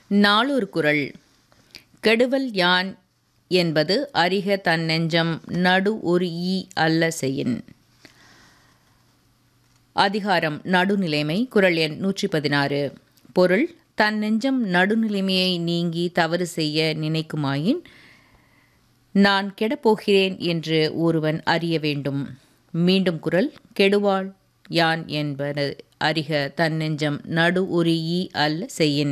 நாளொரு குறள் கெடுவல் யான் என்பது அறிக தன் நெஞ்சம் நடு ஒரு ஈ அல்ல செய்யின் அதிகாரம் நடுநிலைமை குறள் எண் நூற்றி பதினாறு பொருள் தன் நெஞ்சம் நடுநிலைமையை நீங்கி தவறு செய்ய நினைக்குமாயின் நான் கெடப்போகிறேன் என்று ஒருவன் அறிய வேண்டும் மீண்டும் குறள் கெடுவாள் யான் என்பது அறிக தன் நெஞ்சம் நடு ஒரு ஈ அல்ல செய்யின்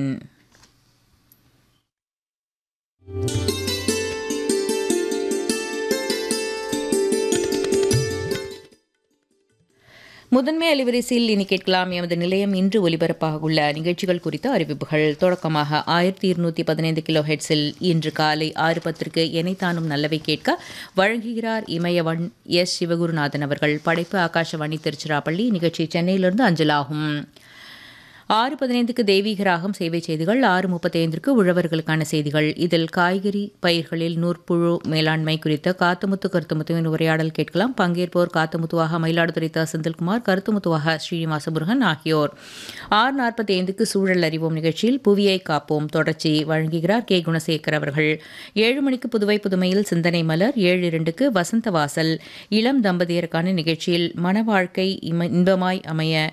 முதன்மை அலைவரிசையில் இனி கேட்கலாம் எமது நிலையம் இன்று ஒலிபரப்பாக உள்ள நிகழ்ச்சிகள் குறித்த அறிவிப்புகள் தொடக்கமாக ஆயிரத்தி இருநூத்தி பதினைந்து கிலோ ஹெட்ஸில் இன்று காலை ஆறு பத்திற்கு எனைத்தானும் நல்லவை கேட்க வழங்குகிறார் இமயவன் எஸ் சிவகுருநாதன் அவர்கள் படைப்பு ஆகாஷவாணி திருச்சிராப்பள்ளி நிகழ்ச்சி சென்னையிலிருந்து அஞ்சலாகும் ஆறு பதினைந்துக்கு தெய்வீக ராகம் சேவை செய்திகள் ஆறு முப்பத்தைந்திற்கு உழவர்களுக்கான செய்திகள் இதில் காய்கறி பயிர்களில் நூற்புழு மேலாண்மை குறித்த காத்தமுத்து கருத்துமுத்துவின் உரையாடல் கேட்கலாம் பங்கேற்போர் காத்தமுத்துவாக மயிலாடுதுறை த செந்தில்குமார் கருத்துமுத்துவாக ஸ்ரீனிவாச முருகன் ஆகியோர் ஆறு நாற்பத்தி ஐந்துக்கு சூழல் அறிவோம் நிகழ்ச்சியில் புவியை காப்போம் தொடர்ச்சி வழங்குகிறார் கே குணசேகர் அவர்கள் ஏழு மணிக்கு புதுவை புதுமையில் சிந்தனை மலர் ஏழு இரண்டுக்கு வசந்த வாசல் இளம் தம்பதியருக்கான நிகழ்ச்சியில் மன வாழ்க்கை இன்பமாய் அமைய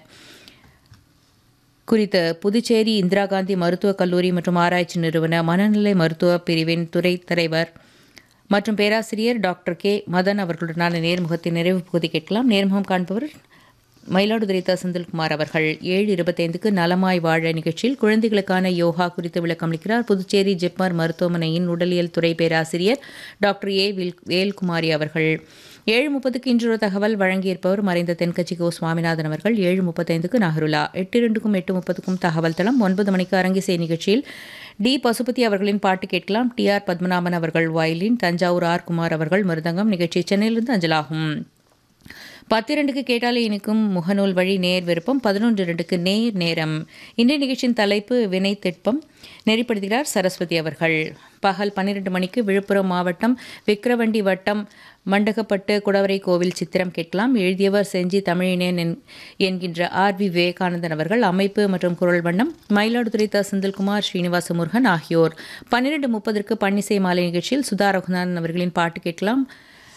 குறித்த புதுச்சேரி இந்திரா காந்தி மருத்துவக் கல்லூரி மற்றும் ஆராய்ச்சி நிறுவன மனநிலை மருத்துவ பிரிவின் துறை தலைவர் மற்றும் பேராசிரியர் டாக்டர் கே மதன் அவர்களுடனான நேர்முகத்தின் நிறைவு பகுதி கேட்கலாம் நேர்முகம் காண்பவர் மயிலாடுதுறை த செந்தில்குமார் அவர்கள் ஏழு இருபத்தைந்துக்கு நலமாய் வாழ நிகழ்ச்சியில் குழந்தைகளுக்கான யோகா குறித்து விளக்கம் அளிக்கிறார் புதுச்சேரி ஜிப்மர் மருத்துவமனையின் உடலியல் துறை பேராசிரியர் டாக்டர் ஏ வில் வேல்குமாரி அவர்கள் ஏழு முப்பதுக்கு இன்றொரு தகவல் வழங்கியிருப்பவர் மறைந்த தென்கட்சி கோ சுவாமிநாதன் அவர்கள் ஏழு முப்பத்தைந்துக்கு நஹருலா எட்டு இரண்டுக்கும் எட்டு முப்பதுக்கும் தகவல் தளம் ஒன்பது மணிக்கு அரங்கிசை நிகழ்ச்சியில் டி பசுபதி அவர்களின் பாட்டு கேட்கலாம் டி ஆர் பத்மநாபன் அவர்கள் வயலின் தஞ்சாவூர் ஆர் குமார் அவர்கள் மிருதங்கம் நிகழ்ச்சி சென்னையிலிருந்து அஞ்சலாகும் பத்திரண்டுக்கு கேட்டாலே இனிக்கும் முகநூல் வழி நேர் விருப்பம் பதினொன்று இரண்டுக்கு நேர் நேரம் இன்றைய நிகழ்ச்சியின் தலைப்பு வினை திட்பம் நெறிப்படுத்துகிறார் சரஸ்வதி அவர்கள் பகல் பன்னிரண்டு மணிக்கு விழுப்புரம் மாவட்டம் விக்கிரவண்டி வட்டம் மண்டகப்பட்டு குடவரை கோவில் சித்திரம் கேட்கலாம் எழுதியவர் செஞ்சி தமிழினேன் என்கின்ற ஆர் வி விவேகானந்தன் அவர்கள் அமைப்பு மற்றும் குரல் வண்ணம் மயிலாடுதுறை த செந்தில்குமார் ஸ்ரீனிவாச முருகன் ஆகியோர் பன்னிரண்டு முப்பதற்கு பன்னிசை மாலை நிகழ்ச்சியில் சுதா ரகுநாதன் அவர்களின் பாட்டு கேட்கலாம்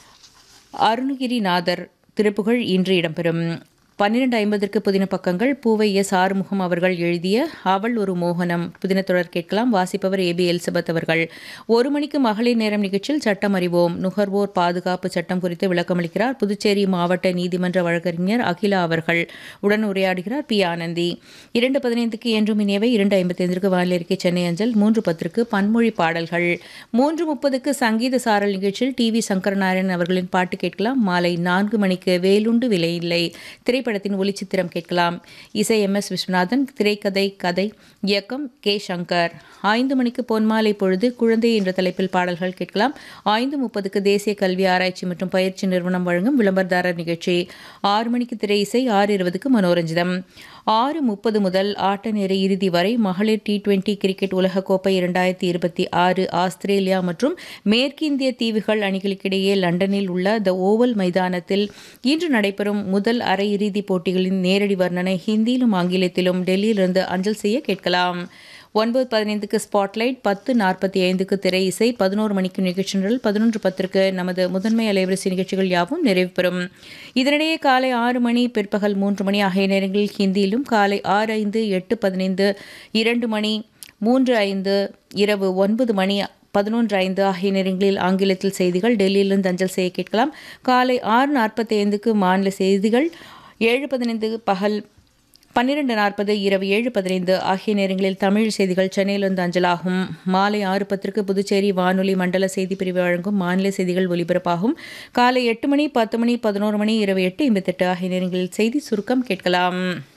அருணகிரிநாதர் திருப்புகழ் இன்று இடம்பெறும் பன்னிரண்டு ஐம்பதற்கு புதின பக்கங்கள் பூவை எஸ் ஆறுமுகம் அவர்கள் எழுதிய அவள் ஒரு மோகனம் புதின தொடர் கேட்கலாம் வாசிப்பவர் ஏபி எலிசபெத் அவர்கள் ஒரு மணிக்கு மகளிர் நேரம் நிகழ்ச்சியில் சட்டம் அறிவோம் நுகர்வோர் பாதுகாப்பு சட்டம் குறித்து விளக்கமளிக்கிறார் புதுச்சேரி மாவட்ட நீதிமன்ற வழக்கறிஞர் அகிலா அவர்கள் உடன் உரையாடுகிறார் பி ஆனந்தி இரண்டு பதினைந்துக்கு என்றும் இனியவை இரண்டு ஐம்பத்தைந்திற்கு வானிலை சென்னை அஞ்சல் மூன்று பத்திற்கு பன்மொழி பாடல்கள் மூன்று முப்பதுக்கு சங்கீத சாரல் நிகழ்ச்சியில் டி வி சங்கரநாராயணன் அவர்களின் பாட்டு கேட்கலாம் மாலை நான்கு மணிக்கு வேலுண்டு விலையில்லை திரை திரைப்படத்தின் ஒளிச்சித்திரம் கேட்கலாம் இசை எம் எஸ் விஸ்வநாதன் திரைக்கதை கதை இயக்கம் கே சங்கர் ஐந்து மணிக்கு பொன்மாலை பொழுது குழந்தை என்ற தலைப்பில் பாடல்கள் கேட்கலாம் ஐந்து முப்பதுக்கு தேசிய கல்வி ஆராய்ச்சி மற்றும் பயிற்சி நிறுவனம் வழங்கும் விளம்பரதாரர் நிகழ்ச்சி ஆறு மணிக்கு திரை இசை ஆறு இருபதுக்கு மனோரஞ்சிதம் ஆறு முப்பது முதல் ஆட்ட நேர இறுதி வரை மகளிர் டி டுவெண்டி கிரிக்கெட் உலகக்கோப்பை இரண்டாயிரத்தி இருபத்தி ஆறு ஆஸ்திரேலியா மற்றும் மேற்கிந்திய தீவுகள் அணிகளுக்கிடையே லண்டனில் உள்ள த ஓவல் மைதானத்தில் இன்று நடைபெறும் முதல் அரையிறுதி போட்டிகளின் நேரடி வர்ணனை ஹிந்தியிலும் ஆங்கிலத்திலும் டெல்லியிலிருந்து அஞ்சல் செய்ய கேட்கலாம் ஒன்பது பதினைந்துக்கு ஸ்பாட்லைட் பத்து நாற்பத்தி ஐந்துக்கு திரை இசை பதினோரு மணிக்கு நிகழ்ச்சிகள் பதினொன்று பத்திற்கு நமது முதன்மை அலைவரிசை நிகழ்ச்சிகள் யாவும் நிறைவு பெறும் இதனிடையே காலை ஆறு மணி பிற்பகல் மூன்று மணி ஆகிய நேரங்களில் ஹிந்தியிலும் காலை ஆறு ஐந்து எட்டு பதினைந்து இரண்டு மணி மூன்று ஐந்து இரவு ஒன்பது மணி பதினொன்று ஐந்து ஆகிய நேரங்களில் ஆங்கிலத்தில் செய்திகள் டெல்லியிலிருந்து அஞ்சல் செய்ய கேட்கலாம் காலை ஆறு நாற்பத்தி ஐந்துக்கு மாநில செய்திகள் ஏழு பதினைந்து பகல் பன்னிரண்டு நாற்பது இரவு ஏழு பதினைந்து ஆகிய நேரங்களில் தமிழ் செய்திகள் சென்னையிலிருந்து அஞ்சலாகும் மாலை ஆறு பத்திற்கு புதுச்சேரி வானொலி மண்டல செய்தி பிரிவு வழங்கும் மாநில செய்திகள் ஒலிபரப்பாகும் காலை எட்டு மணி பத்து மணி பதினோரு மணி இரவு எட்டு ஐம்பத்தெட்டு ஆகிய நேரங்களில் செய்தி சுருக்கம் கேட்கலாம்